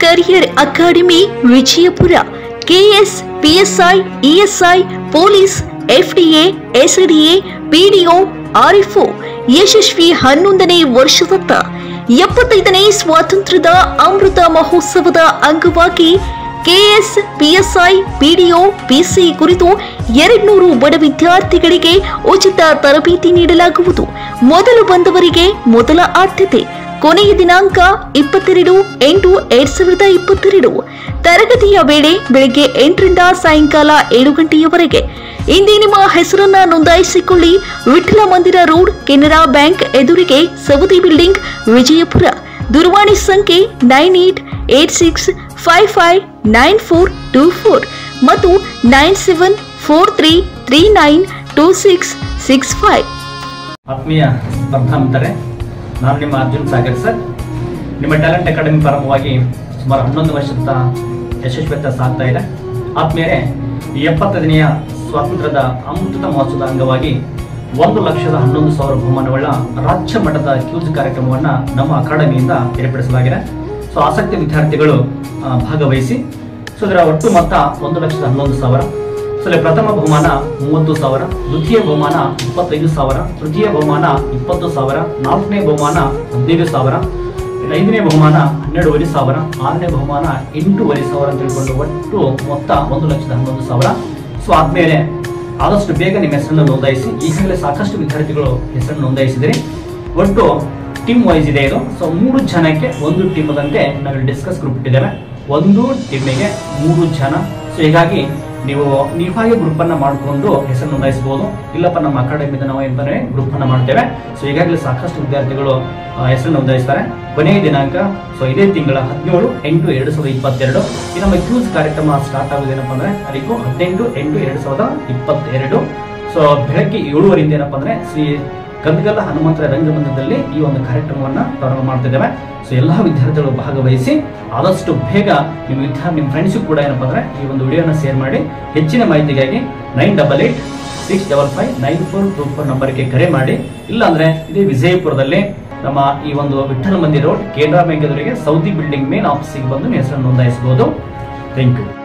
career academy Vijayapura KS PSI ESI police FDA SDA PDO RFO ಯಶಸ್ವಿ ಹನ್ನೊಂದನೇ ವರ್ಷದತ್ತ ಎಪ್ಪತ್ತೈದನೇ ಸ್ವಾತಂತ್ರ್ಯದ ಅಮೃತ ಮಹೋತ್ಸವದ ಅಂಗವಾಗಿ ಕೆಎಸ್ ಪಿಎಸ್ಐ ಪಿಡಿಒ ಪಿಸಿ ಕುರಿತು ಎರಡ್ನೂರು ಬಡ ವಿದ್ಯಾರ್ಥಿಗಳಿಗೆ ಉಚಿತ ತರಬೇತಿ ನೀಡಲಾಗುವುದು ಮೊದಲು ಬಂದವರಿಗೆ ಮೊದಲ ಆದ್ಯತೆ ಕೊನೆಯ ದಿನಾಂಕ ಇಪ್ಪತ್ತೆರಡು ಎಂಟು ಎರಡ್ ಸಾವಿರದ ಇಪ್ಪತ್ತೆರಡು ತರಗತಿಯ ವೇಳೆ ಬೆಳಗ್ಗೆ ಎಂಟರಿಂದ ಸಾಯಂಕಾಲ ಏಳು ಗಂಟೆಯವರೆಗೆ ಇಂದೇ ನಿಮ್ಮ ಹೆಸರನ್ನ ನೋಂದಾಯಿಸಿಕೊಳ್ಳಿ ವಿಠಲ ಮಂದಿರ ರೋಡ್ ಕೆನರಾ ಬ್ಯಾಂಕ್ ಎದುರಿಗೆ ಸವದಿ ಬಿಲ್ಡಿಂಗ್ ವಿಜಯಪುರ ದೂರವಾಣಿ ಸಂಖ್ಯೆ nine eight eight six five five nine four two four ಮತ್ತು nine seven four three three nine two six six five ಆತ್ಮೀಯ ಸ್ಪರ್ಧಾಂತರೆ ನಾನು ನಿಮ್ಮ ಅರ್ಜುನ್ ಸಾಗರ್ ಸರ್ ನಿಮ್ಮ ಟ್ಯಾಲೆಂಟ್ ಅಕಾಡೆಮಿ ಪ್ರಾರಂಭವಾಗಿ ಸುಮಾರು ಹನ್ನೊಂದು ವರ್ಷದ ಯಶಸ್ವಿತ ಸಾಗ್ತಾ ಇದೆ ಆತ್ಮೀಯರೇ ಈ ಎಪ್ಪತ್ತೈದನೆಯ ಸ್ವಾತಂತ್ರ್ಯದ ಅಮೃತ ಮಹೋತ್ಸವದ ಅಂಗವಾಗಿ ಒಂದು ಲಕ್ಷದ ಹನ್ನೊಂದು ಸಾವಿರ ಬಹುಮಾನವುಳ್ಳ ರಾಜ್ಯ ಮಟ್ಟದ ಕ್ಯೂಸ್ ಕಾರ್ಯಕ್ರಮವನ್ನು ನಮ್ಮ ಅಕಾಡೆಮಿಯಿಂದ ಏರ್ಪಡಿಸಲಾಗಿದೆ ಸೊ ಆಸಕ್ತಿ ವಿದ್ಯಾರ್ಥಿಗಳು ಆ, ಭಾಗವಹಿಸಿ ಸೊ ಇದರ ಒಟ್ಟು ಮೊತ್ತ ಒಂದು ಲಕ್ಷದ ಹನ್ನೊಂದು ಸಾವಿರ ಸೊ ಇಲ್ಲಿ ಪ್ರಥಮ ಬಹುಮಾನ ಮೂವತ್ತು ಸಾವಿರ ದ್ವಿತೀಯ ಬಹುಮಾನ ಇಪ್ಪತ್ತೈದು ಸಾವಿರ ತೃತೀಯ ಬಹುಮಾನ ಇಪ್ಪತ್ತು ಸಾವಿರ ನಾಲ್ಕನೇ ಬಹುಮಾನ ಹದಿನೈದು ಸಾವಿರ ಇನ್ನು ಐದನೇ ಬಹುಮಾನ ಹನ್ನೆರಡೂವರೆ ಸಾವಿರ ಆರನೇ ಬಹುಮಾನ ಎಂಟೂವರೆ ಸಾವಿರ ಅಂತ ತಿಳ್ಕೊಂಡು ಒಟ್ಟು ಮೊತ್ತ ಒಂದು ಲಕ್ಷದ ಹನ್ನೊಂದು ಸಾವಿರ ಸೊ ಆದ್ಮೇಲೆ ಆದಷ್ಟು ಬೇಗ ನಿಮ್ಮ ಹೆಸರನ್ನು ನೋಂದಾಯಿಸಿ ಈಗಾಗಲೇ ಸಾಕಷ್ಟು ವಿದ್ಯಾರ್ಥಿಗಳು ಹೆಸರನ್ನು ನೋಂದಾಯಿಸಿದಿರಿ ಒಟ್ಟು ಟೀಮ್ ವೈಸ್ ಇದೆ ಇದು ಸೊ ಮೂರು ಜನಕ್ಕೆ ಒಂದು ಟೀಮ್ ಅದಂತೆ ನಾವು ಡಿಸ್ಕಸ್ ಗ್ರೂಪ್ ಇಟ್ಟಿದ್ದೇವೆ ಒಂದು ಟೀಮಿಗೆ ಮೂರು ಜನ ಸೊ ಹೀಗಾಗಿ ನೀವು ನೀವಾಗೆ ಗ್ರೂಪ್ ಅನ್ನ ಮಾಡಿಕೊಂಡು ಹೆಸರು ನೋಂದಾಯಿಸಬಹುದು ಇಲ್ಲಪ್ಪ ನಮ್ಮ ಅಕಾಡೆಮಿಯಿಂದ ನಾವು ಏನಂದ್ರೆ ಗ್ರೂಪ್ ಅನ್ನ ಮಾಡ್ತೇವೆ ಸೊ ಈಗಾಗಲೇ ಸಾಕಷ್ಟು ವಿದ್ಯಾರ್ಥಿಗಳು ಆ, ಹೆಸರು ನೋಂದಾಯಿಸ್ತಾರೆ ಕೊನೆಯ ದಿನಾಂಕ ಸೊ ಇದೇ ತಿಂಗಳ ಹದಿನೇಳು ಎಂಟು ಎರಡು ಸಾವಿರದ ಇಪ್ಪತ್ತೆರಡು ಈ ನಮ್ಮ ಕ್ಯೂಸ್ ಕಾರ್ಯಕ್ರಮ ಸ್ಟಾರ್ಟ್ ಆಗೋದೇನಪ್ಪ ಅಂದ್ರೆ ಅದಕ್ಕೂ ಹದಿನೆಂಟು ಎಂಟು ಎರಡು ಸಾವಿರದ ಇಪ್ಪತ್ತೆರಡು ಸೊ ಬೆಳಗ್ಗೆ ಏಳುವರೆಯಿಂದ ಏನಪ್ಪ ಅಂದ್ರೆ ಶ್ರೀ ಗದಗಲ ಹನುಮಂತರ ರಂಗಮಂದಿರದಲ್ಲಿ ಈ ಒಂದು ಕಾರ್ಯಕ್ರಮವನ್ನ ಪ್ರಾರಂಭ ಮಾಡ್ತಿದ್ದೇವೆ ಸೊ ಎಲ್ಲಾ ವಿದ್ಯಾರ್ಥಿಗಳು ಭಾಗವಹಿಸಿ ಆದಷ್ಟು ಬೇಗ ನಿಮ್ಮ ವಿದ್ಯಾರ್ಥಿ ನಿಮ್ಮ ಫ್ರೆಂಡ್ಸಿಗೂ ಕೂಡ ಏನಪ್ಪ ಅಂದ್ರೆ ಈ ಒಂದು ವಿಡಿಯೋನ ಶೇರ್ ಮಾಡಿ ಹೆಚ್ಚಿನ ಮಾಹಿತಿಗಾಗಿ nine double eight six double five nine four two four ನಂಬರ್ಗೆ ಕರೆ ಮಾಡಿ ಇಲ್ಲಾಂದ್ರೆ ಇದೇ ವಿಜಯಪುರದಲ್ಲಿ ನಮ್ಮ ಈ ಒಂದು ವಿಠಲ ಮಂದಿರ ರೋಡ್ ಕೇಂದ್ರ ಬ್ಯಾಂಕ್ ಎದುರಿಗೆ ಸೌದಿ ಬಿಲ್ಡಿಂಗ್ ಮೇನ್ ಆಫೀಸಿಗೆ ಬಂದು ನಿಮ್ಮ ಹೆಸರನ್ನು ನೋಂದಾಯಿಸಬಹುದು ಥ್ಯಾಂಕ್ ಯು